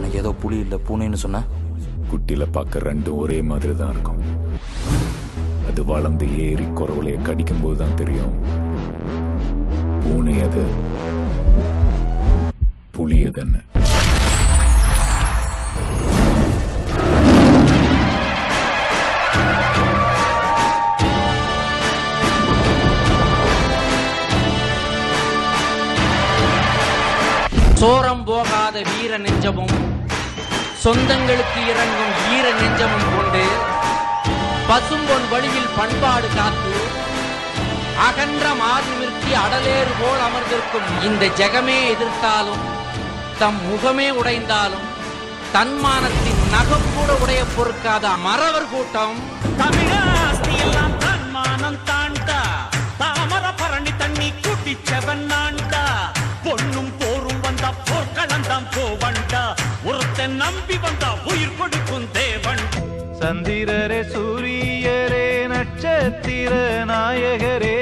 ஏதோ புலி இல்லை பூனைன்னு சொன்ன குட்டில பார்க்க ரெண்டும் ஒரே மாதிரி தான் இருக்கும் அது வளர்ந்து ஏறி குறவலைய கடிக்கும் போது தான் தெரியும் பூனை அது புலி அதுன்னு சோரம் போகாத வீர நெஞ்சமும் சொந்தங்களுக்கு இறங்கும் ஈர நெஞ்சமும் கொண்டு பசும்பொன் வழியில் பண்பாடு காத்து அகன்ற மார்பிற்கு அடலேறு போல் அமர்ந்திருக்கும் இந்த ஜெகமே எதிர்த்தாலும் தம் முகமே உடைந்தாலும் தன்மானத்தின் நகம் கூட உடைய பொறுக்காத மறவர் கூட்டம் தமிழாஸ்தி எல்லாம் தன்மானம் தாண்டா தாமர பரணி தண்ணி கூட்டி செவன்னாண்டா பொண்ணும் போரும் வந்தா போர்க்களந்தாம் போவண்டா ஒருத்தன் நம்பி வந்தா உயிர் கொடுக்கும் தேவன் சந்திரரே சூரியரே நட்சத்திர நாயகரே